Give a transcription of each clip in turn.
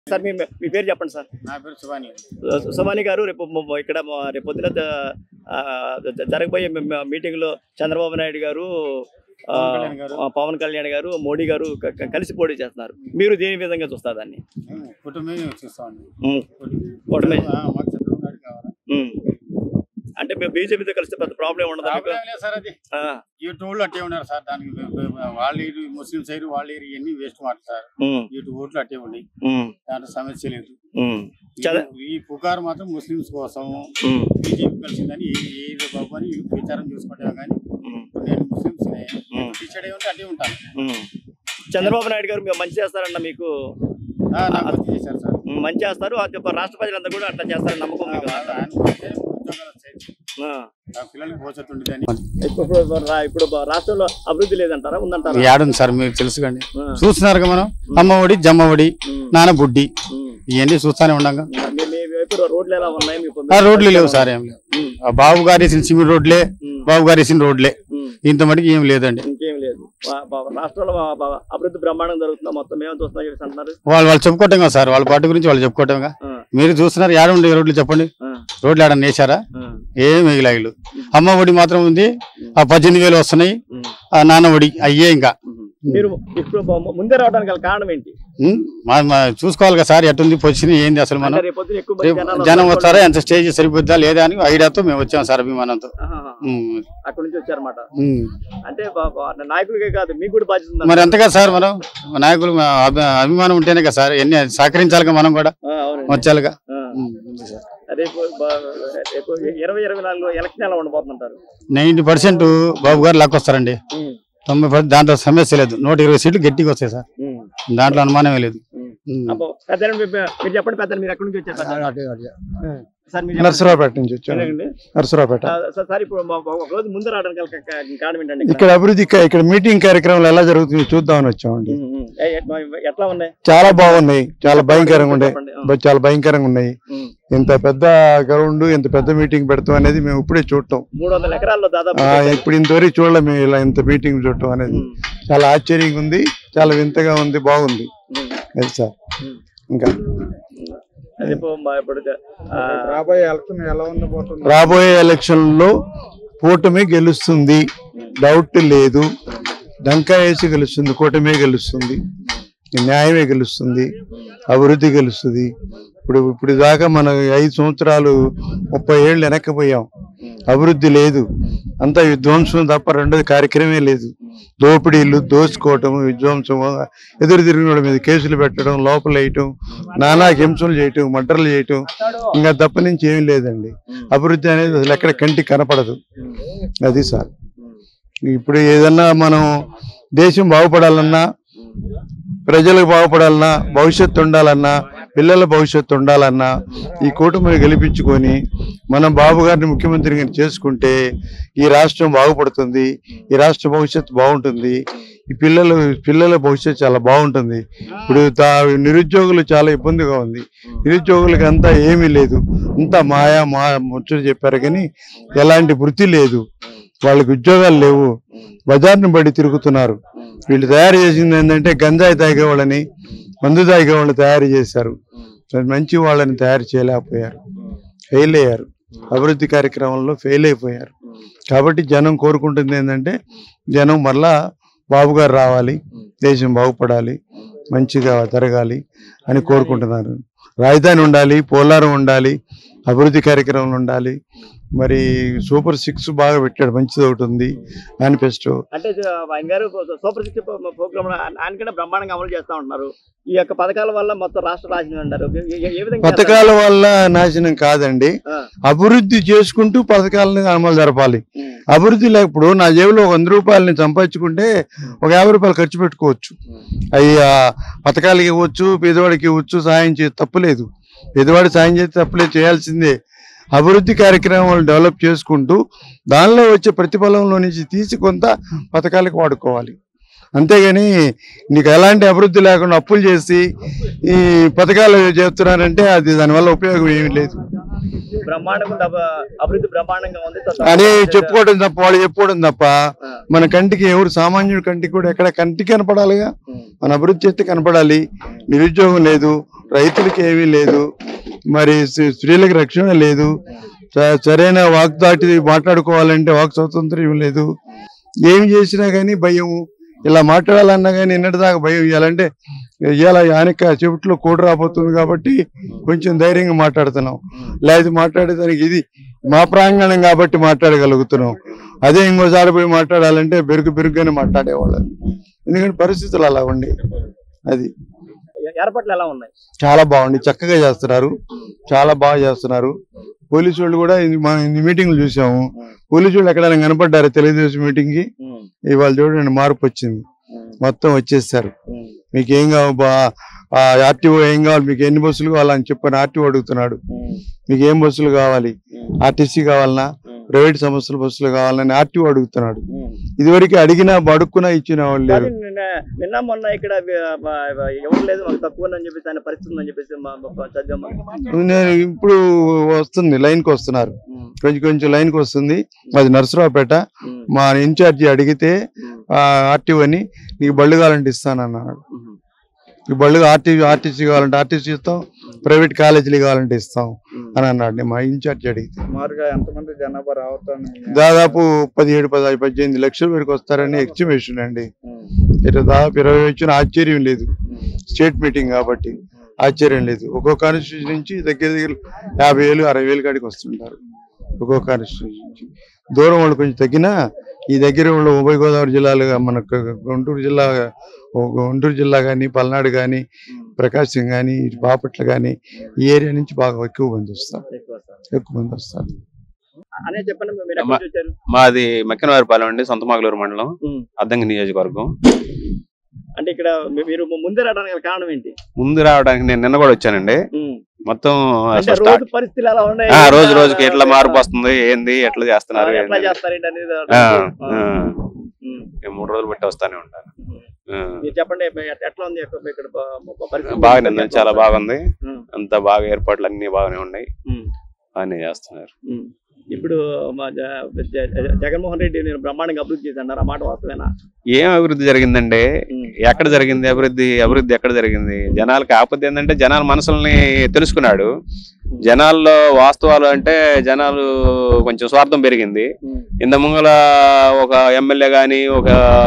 Sir మీ మీ పేరు చెప్పండి sir నా పేరు శివాని సుమాని గారు రేపు మ- మ- ఇక్కడ మ- రేపు పొద్దున ద- ఆ, జ- జరగబోయే మీటింగ్ లో చంద్రబాబు నాయుడు గారు ఆ, పవన్ కళ్యాణ్ గారు. ఆ, పవన్ కళ్యాణ్ గారు మోడీ గారు క- క- కలిసి పోటీ చేస్తున్నారు మీరు దేని విధంగా చూస్తారు దాన్ని కుటుంబమే చూస్తామండి ఉమ్, కూటమి. ఆ, మాకు చంద్రబాబు నాయుడు కావాలా ఉమ్. అంటే మేము బీజేపీతో కలిస్తే పెద్ద ప్రాబ్లం ఉండదు మీకు ప్రాబ్లం లేదు సార్ అది ఆ, ఇటు ఊళ్ళు అట్టే ఉన్నారు సార్ దానికి వే- వే- వాళ్ళ ఏరి ముస్లిం సైడ్ వాళ్ళ ఏరి ఇవన్నీ వేస్ట్ మాట సార్ ఉమ్, ఇటు ఊర్లు అట్టే ఉన్నాయి ఉమ్, దాంట్లో సమస్య లేదు ఉమ్. చద- ఈ- ఈ పుకారు మాత్రం ముస్లింస్ కోసం ఉమ్, బీజేపీ కలిసిందని ఏ ఏ బాబు అని వీళ్ళు ప్రచారం చేసుకుంటాం కానీ ఉమ్, నేను ముస్లింస్ ఉమ్. టీచర్ ఉంటే అట్టే ఉంటాను ఉమ్. చంద్రబాబు నాయుడు గారు మీరు మంచి చేస్తారన్న మీకు ఆ, నాకు వచ్చి చేశారు సార్ ఉమ్, మంచి చేస్తారు అది ఒక రాష్ట్ర ప్రజలంతా కూడా అట్లా చేస్తారని నమ్మకం ఆ, మీకు ఉందా? ఆయన పోతే ఉద్యోగాలు వచ్చాయి ఆ. నా పిల్లలకి భవిష్యత్తు ఉండేదని ఇప్పుడు ఇప్పుడు రా- ఇప్పుడు రాష్ట్రంలో అభివృద్ధి లేదంటారా ఉందంటారా ఏడుంది సార్ మీకు తెలుసు కండి ఆ. చూస్తున్నారు మనం అమ్మఒడి జమ్మఒడి ఉమ్, నాన్న బుడ్డి ఉమ్. ఇవన్నీ చూస్తానే ఉండంగా మీ మీ వైపు రోడ్లు ఎలా ఉన్నాయి మీకు ఆ రోడ్లు లేవు సార్ ఏం లేవు ఉమ్, ఆ బాబు గారు వేసిన సిమెంట్ రోడ్లే ఉమ్, బాబు గారు వేసిన రోడ్లే ఉమ్. ఇంత మటుకు ఏం లేదండి ఇంకేం లేదు వా- వా- రాష్ట్రంలో వా- వా- అభివృద్ధి బ్రహ్మాండం జరుగుతుందా మొత్తం మేము చూస్తున్నాం చెప్పేసి అంటున్నారు వాళ్ళు వాళ్ళు చెప్పుకోవటం కదా సార్ వాళ్ళ పార్టీ గురించి వాళ్ళు చెప్పుకోవటంగా ఆ, మీరు చూస్తున్నారు ఏడ ఉండే రోడ్లు చెప్పండి ఆ, రోడ్లు ఏడన్నా వేసారా ఆ, ఏం మిగిలాయిలు అమ్మ ఒడి మాత్రం ఉంది ఆ పద్దెనిమిది వేలు వస్తున్నాయి ఉమ్, ఆ నాన్న ఒడి అయ్యే ఇంకా ఉమ్. మీరు ఇప్పుడు ము- ముందే రావడానికి గల కారణం ఏంటి ఉం? మా- మా చూసుకోవాలి కదా సార్ ఎట్టుంది పొజిషన్ ఏంది అసలు మనం అంటే రేపు పొద్దున ఎక్కువ మంది రేపు జనాలు జనం వస్తారు. వస్తారా ఎంత స్టేజ్ సరిపోద్దా లేదా అని ఐడియాతో మేము వచ్చాం సార్ అభిమానంతో ఆహాహా. ఉం. అక్కడ నుంచి వచ్చారన్నమాట ఉం. అంటే బా- బా- నాయకుడికే కాదు మీకు కూడా బాధ్యత ఉందా? మరి ఎంతగా సార్ మనం నాయకులు మా అభి- అభిమానం ఉంటేనే కదా సార్ ఎన్ని సహకరించాలిగా మనం కూడా ఆ, అవునండి వచ్చాలిగా ఆ. ఉం. ఉంది సార్. రేపు బా- రేపు ఇరవై ఇరవై నాలుగు ఎలక్షన్ ఎలా ఉండబోతుంటారు నైన్టీ పర్సెంట్ బాబు గారు లాక్కొస్తారండి తొంభై పర్సెంట్ దాంట్లో సమస్య లేదు నూట ఇరవై సీట్లు గట్టిగా వస్తాయి సార్ దాంట్లో అనుమానమే లేదు ఉం. అబ్బో, పెద్ద మీరు చెప్పండి పెద్ద మీరు ఎక్కడి నుంచి వచ్చారు పెద్ద? సార్ మీరు చెప్పండి. నరసరావుపేట నుంచి వచ్చాను ఎలాగండి? నరసరావుపేట ఆ, సార్ సార్ ఇప్పుడు మా- ఒక రోజు ముందు రావడానికి గల కా- కా- కారణం ఏంటండి ఇక్కడ? ఇక్కడ అభివృద్ధి క- ఇక్కడ మీటింగ్ కార్యక్రమాలు ఎలా జరుగుతుంది చూద్దామని వచ్చామండి ఉమ్, ఉమ్. ఏ- ఎట్- ఎట్లా ఉన్నాయి చాలా బాగున్నాయి చాలా భయంకరంగా ఉన్నాయి చెప్పండి. ఆ. బ- చాలా భయంకరంగా ఉన్నాయి ఉమ్. ఇంత పెద్ద గ్రౌండ్ ఇంత పెద్ద మీటింగ్ పెడతాం అనేది మేము ఇప్పుడే చూడటం మూడు వందల ఎకరాల్లో దాదాపు ఆ, ఇప్పుడు ఇంతవరకు చూడలేము మేము ఇలా ఇంత మీటింగ్ చూడటం అనేది ఉమ్, చాలా ఆశ్చర్యంగా ఉంది చాలా వింతగా ఉంది బాగుంది ఉమ్, అది సార్ ఉమ్. ఇంకా అది ఇప్పుడు మా- ఇప్పుడు ఆ, రాబోయే ఎలక్షన్ ఎలా ఉండబోతుంది రాబోయే ఎలక్షన్ లో కూటమి గెలుస్తుంది డౌట్ లేదు డంకా వేసి గెలుస్తుంది కూటమి గెలుస్తుంది న్యాయమే గెలుస్తుంది అభివృద్ధి గెలుస్తుంది ఇప్పుడు ఇప్పుడు దాకా మన ఐదు సంవత్సరాలు ముప్పై ఏళ్ళు వెనక్కిపోయాం అభివృద్ధి లేదు అంతా విధ్వంసం తప్ప రెండోది కార్యక్రమే లేదు దోపిడీలు దోచుకోవటం విధ్వంసం ఎదురు తిరిగిన వాళ్ళ మీద కేసులు పెట్టడం లోపల వేయటం నానా హింసలు చేయటం మర్డర్లు చేయటం ఇంకా తప్ప నుంచి ఏమీ లేదండి అభివృద్ధి అనేది అసలు ఎక్కడ కంటికి కనపడదు అది సార్ ఇప్పుడు ఏదన్నా మనం దేశం బాగుపడాలన్నా ప్రజలకు బాగుపడాలన్నా భవిష్యత్తు ఉండాలన్నా పిల్లల భవిష్యత్తు ఉండాలన్నా ఈ కూటమిని గెలిపించుకొని మనం బాబు గారిని ముఖ్యమంత్రిగా చేసుకుంటే ఈ రాష్ట్రం బాగుపడుతుంది ఈ రాష్ట్ర భవిష్యత్తు బాగుంటుంది ఈ పిల్లలు పిల్లల భవిష్యత్తు చాలా బాగుంటుంది ఇప్పుడు తా- నిరుద్యోగులు చాలా ఇబ్బందిగా ఉంది నిరుద్యోగులకి అంతా ఏమీ లేదు అంతా మాయా మా ముచ్చట చెప్పారు కానీ ఎలాంటి వృత్తి లేదు వాళ్ళకి ఉద్యోగాలు లేవు బజార్ని బడి తిరుగుతున్నారు వీళ్ళు తయారు చేసింది ఏంటంటే గంజాయి తాగే వాళ్ళని మందు తాగే వాళ్ళని తయారు చేశారు మంచి వాళ్ళని తయారు చేయలేకపోయారు ఫెయిల్ అయ్యారు అభివృద్ధి కార్యక్రమంలో ఫెయిల్ అయిపోయారు కాబట్టి జనం కోరుకుంటుంది ఏంటంటే జనం మళ్ళా బాబు గారు రావాలి దేశం బాగుపడాలి మంచిగా జరగాలి అని కోరుకుంటున్నారు రాజధాని ఉండాలి పోలారం ఉండాలి అభివృద్ధి కార్యక్రమాలు ఉండాలి మరి సూపర్ సిక్స్ బాగా పెట్టాడు మంచిది ఒకటి ఉంది మేనిఫెస్టో అంటే ఇది ఆయన గారు సూపర్ సిక్స్ ప్రోగ్రామ్ ఆయనకంటే బ్రహ్మాండంగా అమలు చేస్తా ఉంటున్నారు ఈ యొక్క పథకాల వల్ల మొత్తం రాష్ట్ర రాజధాని అంటారు ఏ- ఏ- ఏ విధంగా పథకాల వల్ల నాశనం కాదండి ఆ. అభివృద్ధి చేసుకుంటూ పథకాలను అమలు జరపాలి ఉమ్, అభివృద్ధి లేకపోతే నా జేబులో వంద రూపాయలని సంపాదించుకుంటే ఒక యాభై రూపాయలు ఖర్చు పెట్టుకోవచ్చు అవి ఆ పథకాలకి ఇవ్వచ్చు పేదవాడికి ఇవ్వచ్చు సాయం చే తప్పులేదు పేదవాడి సాయం చేస్తే తప్పులేదు చేయాల్సిందే అభివృద్ధి కార్యక్రమాలు డెవలప్ చేసుకుంటూ దానిలో వచ్చే ప్రతిఫలంలో నుంచి తీసి కొంత పథకాలకు వాడుకోవాలి అంతేగాని నీకు ఎలాంటి అభివృద్ధి లేకుండా అప్పులు చేసి ఈ పథకాలు చేస్తున్నారంటే అది దానివల్ల ఉపయోగం ఏమీ లేదు బ్రహ్మాండంగా ఉంది అభ- అభివృద్ధి బ్రహ్మాండంగా ఉంది అని చెప్పుకోవడం తప్ప వాళ్ళు చెప్పుకోవడం తప్ప మన కంటికి ఎవరు సామాన్యుడి కంటికి కూడా ఎక్కడ కంటికి కనపడాలిగా మన అభివృద్ధి చేస్తే కనపడాలి నిరుద్యోగం లేదు రైతులకి ఏమీ లేదు మరి స్త్రీ- స్త్రీలకు రక్షణ లేదు స- సరైన వాక్ దాటి మాట్లాడుకోవాలంటే వాక్ స్వాతంత్ర్యం లేదు ఏమి చేసినా కానీ భయం ఇలా మాట్లాడాలన్నా కానీ నిన్నటిదాకా భయం ఇవ్వాలంటే ఇవాళ యానిక చెవిట్లో కోడి రాబోతుంది కాబట్టి కొంచెం ధైర్యంగా మాట్లాడుతున్నాం లేకపోతే మాట్లాడేదానికి ఇది మా ప్రాంగణం కాబట్టి మాట్లాడగలుగుతున్నాం అదే ఇంకోసారి పోయి మాట్లాడాలంటే బెరుకు బెరుగ్గానే మాట్లాడేవాళ్ళం ఎందుకంటే పరిస్థితులు అలా ఉండి అది ఏర్పాట్లు ఎలా ఉన్నాయి చాలా బాగుంది చక్కగా చేస్తున్నారు చాలా బాగా చేస్తున్నారు పోలీసు వాళ్ళు కూడా ఇది మా ఇన్ని మీటింగ్లు చూసాము పోలీసు వాళ్ళు ఎక్కడైనా కనపడ్డారు తెలుగుదేశం మీటింగ్ కి ఇవాళ చూడండి మార్పు వచ్చింది మొత్తం వచ్చేసారు మీకు ఏం కావాలి బా ఆర్టీఓ ఏం కావాలి మీకు ఎన్ని బస్సులు కావాలని చెప్పని ఆర్టీఓ అడుగుతున్నాడు మీకు ఏం బస్సులు కావాలి ఆర్టీసీ కావాలన్నా ప్రైవేట్ సంస్థల బస్సులు కావాలని ఆర్టీఓ అడుగుతున్నాడు ఇదివరకు అడిగినా అడుక్కున్నా ఇచ్చిన వాళ్ళు లేరు కానీ నిన్న నిన్న మొన్న ఇక్కడ వి- మ- ఎవరు లేదు మాకు తక్కువ ఉందని చెప్పేసి ఆయన పరిస్థితి ఉందని చెప్పేసి మా- మా చదివాము నేను ఇప్పుడు వస్తుంది లైన్ కి వస్తున్నారు కొంచెం కొంచెం లైన్ కి వస్తుంది అది నరసరావుపేట మా ఇన్ఛార్జి అడిగితే ఆర్టీఓని నీకు బళ్ళు కావాలంటే ఇస్తానన్నాడు ఈ బళ్ళు ఆర్టీ ఆర్టీసీ కావాలంటే ఆర్టీసీ ఇస్తాం ప్రైవేట్ కాలేజీలు కావాలంటే ఇస్తాం అని అన్నాడు మా ఇన్ఛార్జి అడిగితే సుమారుగా ఎంతమంది జనాభా రావటాన్ని దాదాపు పదిహేడు పదహారు పద్దెనిమిది లక్షల వరకు వస్తారని ఎస్టిమేషన్ అండి ఇట్లా దాదాపు ఇరవై వచ్చిన ఆశ్చర్యం లేదు స్టేట్ మీటింగ్ కాబట్టి ఆశ్చర్యం లేదు ఒక్కో కాన్స్టిట్యూషన్ నుంచి దగ్గర దగ్గర యాభై వేలు అరవై వేలు కాడికి వస్తుంటారు ఒక్కో కాన్స్టిట్యూషన్ నుంచి దూరం వాళ్ళు కొంచెం తగ్గినా ఈ దగ్గర వాళ్ళు ఉభయ గోదావరి జిల్లాలుగా మనకు గుంటూరు జిల్లా గుంటూరు జిల్లా కానీ పల్నాడు కానీ ప్రకాశం కానీ ఇటు బాపట్ల కానీ ఈ ఏరియా నుంచి బాగా ఎక్కువ మంది వస్తారు ఎక్కువ సార్. ఎక్కువ మంది వస్తారు అనే చెప్పండి మీరు ఎక్కడి నుంచి వచ్చారు మాది మక్కినవారిపాలెం అండి సొంత మాగలూరు మండలం ఉమ్. అద్దంకి నియోజకవర్గం అంటే ఇక్కడ మీ- మీరు ముందే రావడానికి గల కారణం ఏంటి ముందు రావడానికి నేను నిన్న కూడా వచ్చానండి ఉమ్. మొత్తం అంటే అసలు రోజు స్టార్ట్ పరిస్థితులు ఎలా ఉన్నాయి ఆ, రోజు రోజుకి ఎట్లా మార్పు వస్తుంది ఏంది ఎట్లా చేస్తున్నారు ఎట్లా ఏంది? చేస్తారండి అనేది ఆ, ఆ. ఆ. ఉమ్. నేను మూడు రోజులు బట్టి వస్తానే ఉంటాను ఆ. మీరు చెప్పండి ఎట్- ఎట్లా ఉంది ఇక్కడ ఇక్కడ ప- పరిస్థితి బాగానే ఉంది చాలా బాగుంది ఉమ్. అంతా బాగా ఏర్పాట్లు అన్ని బాగానే ఉన్నాయి ఉమ్. బాగానే చేస్తున్నారు ఉమ్. ఇప్పుడు మా జ- జ- జ- జగన్మోహన్ రెడ్డి నేను బ్రహ్మాండంగా అభివృద్ధి చేశాను ఆ మాట వాస్తవేనా ఏం అభివృద్ధి జరిగిందండి ఉమ్. ఎక్కడ జరిగింది అభివృద్ధి అభివృద్ధి ఎక్కడ జరిగింది జనాలకు ఆపత్తి ఏంటంటే జనాల మనసుల్ని తెలుసుకున్నాడు జనాల్లో వాస్తవాలు అంటే జనాలు కొంచెం స్వార్థం పెరిగింది ఉమ్. ఇంత ముంగల ఒక ఎమ్మెల్యే గాని ఒక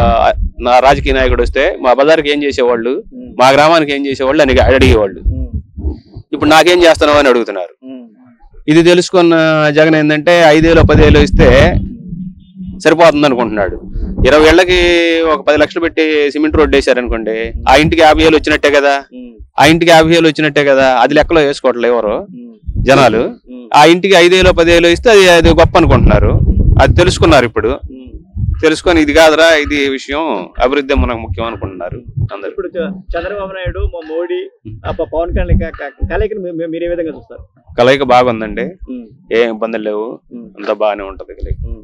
నా రాజకీయ నాయకుడు వస్తే మా బజార్కి ఏం చేసేవాళ్ళు ఉమ్. మా గ్రామానికి ఏం చేసేవాళ్ళు అని అడిగేవాళ్ళు ఉమ్. ఇప్పుడు నాకేం చేస్తున్నావు అని అడుగుతున్నారు ఉమ్. ఇది తెలుసుకున్న జగన్ ఏంటంటే ఐదేళ్ళు పదేళ్ళు ఇస్తే సరిపోతుంది అనుకుంటున్నాడు ఇరవై ఏళ్ళకి ఒక పది లక్షలు పెట్టి సిమెంట్ రోడ్డు వేశారనుకోండి ఆ ఇంటికి యాభై ఏళ్ళు వచ్చినట్టే కదా ఉమ్. ఆ ఇంటికి యాభై ఏళ్ళు వచ్చినట్టే కదా అది లెక్కలో వేసుకోవట్లే ఎవరు ఉమ్. జనాలు ఉమ్. ఆ ఇంటికి ఐదేళ్ళు పదేళ్ళు ఇస్తే అది అది గొప్ప అనుకుంటున్నారు అది తెలుసుకున్నారు ఇప్పుడు ఉమ్. తెలుసుకొని ఇది కాదురా ఇది విషయం అభివృద్ధి మనకు ముఖ్యం అనుకుంటున్నారు అందరు ఇప్పుడు చ- చంద్రబాబు నాయుడు మా మోడీ ఆ ప- పవన్ కళ్యాణ్ క- క- కలయికని మీ- మీ- మీరు ఏ విధంగా చూస్తారు కలయిక బాగుందండి ఉమ్. ఏం ఇబ్బందులు లేవు ఉమ్. అంతా బాగానే ఉంటది కలయిక ఉమ్.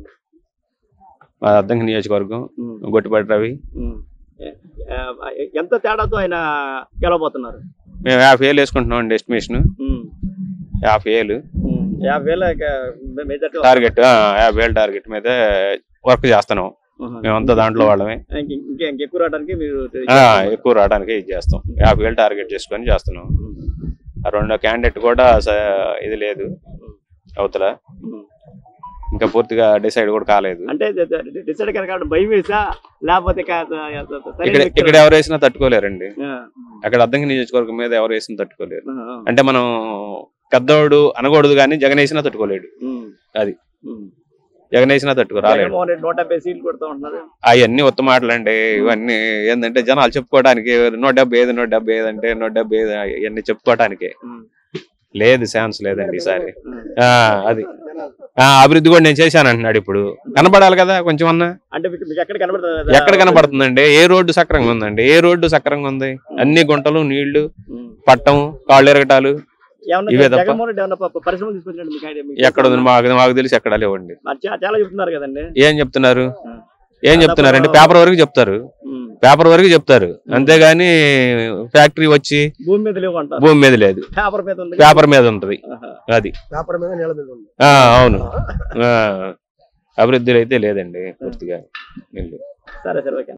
మా అద్దంకి నియోజకవర్గం ఉమ్. గొట్టిపాటి రవి ఉమ్. ఎ- ఆ, ఎంత తేడాతో ఆయన గెలవబోతున్నారు మేము యాభై వేలు వేసుకుంటున్నాం అండి ఎస్టిమేషన్ ఉమ్. యాభై వేలు ఉమ్. యాభై వేల మెజార్టీ టార్గెట్ ఆ, యాభై వేలు టార్గెట్ మీద వర్క్ చేస్తున్నాం మేమంతా దాంట్లో వాళ్ళమే ఇంకా ఇంకెక్కువ రావడానికి మీరు ఆ, ఎక్కువ రావడానికి ఇది చేస్తాం యాభై వేలు టార్గెట్ చేసుకొని చేస్తున్నాం ఆ రెండో క్యాండిడేట్ కూడా స- ఇది లేదు అవతల ఉమ్. ఇంకా పూర్తిగా డిసైడ్ కూడా కాలేదు అంటే డిసైడ్ కనుక భయం వేసా లేకపోతే కా- సరైన ఇక్కడ వ్యక్తి- ఇక్కడ ఎవరు వేసినా తట్టుకోలేరండి ఆ, అక్కడ అద్దంకి నియోజకవర్గం మీద ఎవరు వేసినా తట్టుకోలేరు ఆ, ఆ. అంటే మనం పెద్దోడు అనకూడదు కానీ జగన్ వేసినా తట్టుకోలేడు ఉమ్. అది. ఉమ్. జగన్ వేసినా తట్టుకో రాలేడు జగన్మోహన్ రెడ్డి నూట డెబ్బై సీట్లు కొడతా ఉంటున్నారు అవన్నీ ఉత్తమ మాటలండి ఇవన్నీ ఏంటంటే జనాలు చెప్పుకోవడానికి నూట డెబ్బై ఐదు నూట డెబ్బై ఐదు అంటే నూట డెబ్బై ఐదు ఇవన్నీ చెప్పుకోవడానికి ఉమ్. లేదు ఛాన్స్ లేదండి ఈసారి ఉమ్. ఆ, అది ఆ అభివృద్ధి కూడా నేను చేశాను అంటున్నాడు ఇప్పుడు కనపడాలి కదా కొంచెం అన్నా అంటే మీకు మీకు ఎక్కడ కనబడుతుంది ఎక్కడ కనపడుతుందండి ఏ రోడ్డు సక్రంగా ఉందండి ఏ రోడ్డు సక్రంగా ఉంది అన్ని గుంటలు నీళ్లు ఉమ్. పట్టం కాళ్ళు ఎరగటాలు ఏమన్నా ఇవే తప్ప. జగన్మోహన్ రెడ్డి ఏమన్నా ప- పరిశ్రమలు తీసుకొచ్చినట్టు మీకు ఐడియా మీకు ఎక్కడ ఉంది మాకు మాకు తెలిసి ఎక్కడ లేవండి మరి చా- చాలా చెప్తున్నారు కదండి ఏం చెప్తున్నారు ఉమ్. ఏం చెప్తున్నారండి పేపర్ వరకు చెప్తారు ఉమ్. పేపర్ వరకు చెప్తారు అంతేగాని ఫ్యాక్టరీ వచ్చి భూమి మీద లేవు అంటారు భూమి మీద లేదు పేపర్ మీద ఉంది పేపర్ మీద ఉంటది ఆహా. అది పేపర్ మీద నీళ్ళ మీద ఉంది ఆ అవును ఆ అభివృద్ధిలో అయితే లేదండి పూర్తిగా ఇల్లు సరే సరే ఓకే